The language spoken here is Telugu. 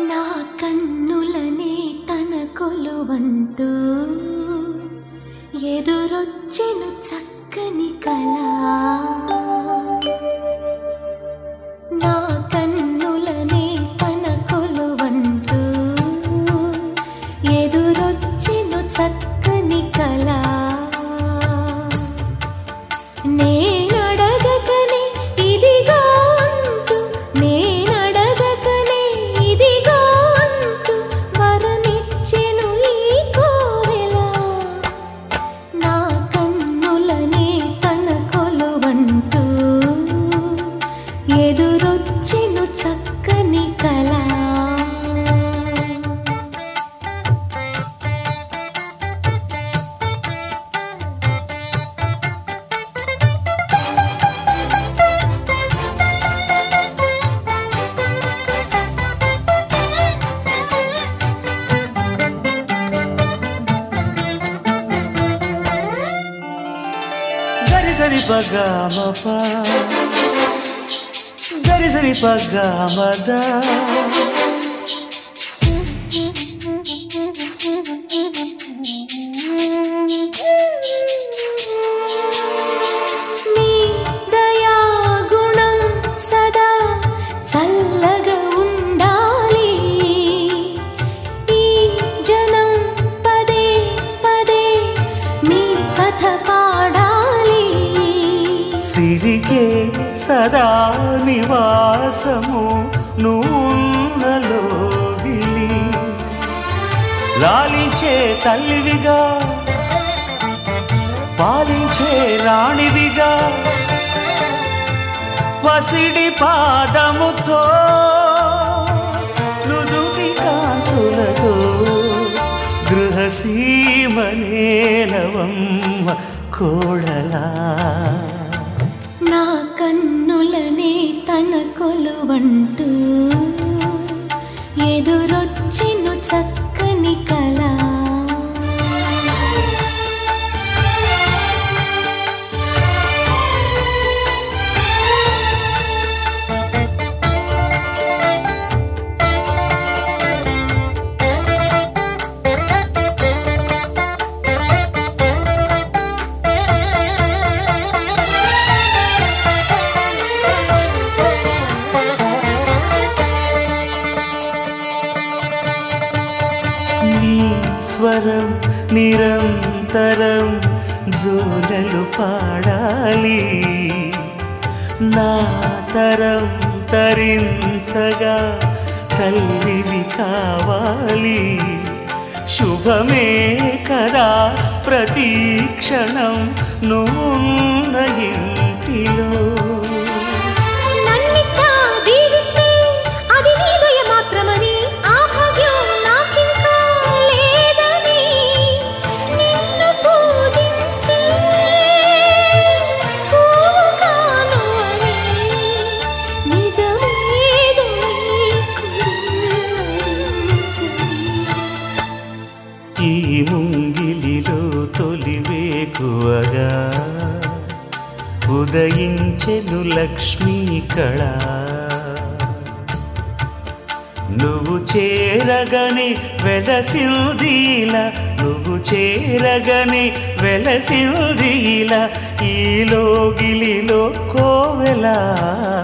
నా కన్నులనే తన కొలువంటూ ఎదురొచ్చెను చక్కని కళ నా కన్నులనే తన కొలువంటూ ఎదురొచ్చెను చక్కని కళ నేనడగకనే ఇదిగో అంటూ నేనడగకనే ఇదిగో అంటూ వరమిచ్చెను ఈ కోవెల నా కన్నులనే తన కొలువంటూ ఎదురొచ్చెను చక్కని కళ గరి సరి పగామప గరి సరి పగామద నీ దయాగుణం సదా చల్లగా ఉండాలి ఈ జనం పదే పదే నీ కథ పాడాలి సిరికే సదా నివాసము నూనలోగిలి లాలించే తల్లివిగా పాలించే రాణివిగా పసిడి పాదముతో నుదుటి కాంతులతో గృహసీమనేలవమ్మ కోడలా నా కన్నులనే తన కొలువంటూ ఎదురొచ్చెను చక్కని కళ నీ స్వరం నిరంతరం జోలలు పాడాలి నా తరం తరించగా తల్లివి కావాలి శుభమే కదా ప్రతీక్షణం నువ్వున్న ఇంటిలో నన్నింతా దీవిస్తే అది నీ దయ మాత్రమని ఆ భాగ్యం నాకింకా లేదని నిన్ను పూజించి పువ్వు కాను అని నిజమేదో నీకు వివరించని. ఈ ముంగిలిలో తొలివేకువగా ఉదయించెను లక్ష్మీ కళ నువ్వు చేరగని వెలసిందీల నువ్వు చేరగని వెలసిందీల ఈ లోగిలిలో కోవెలా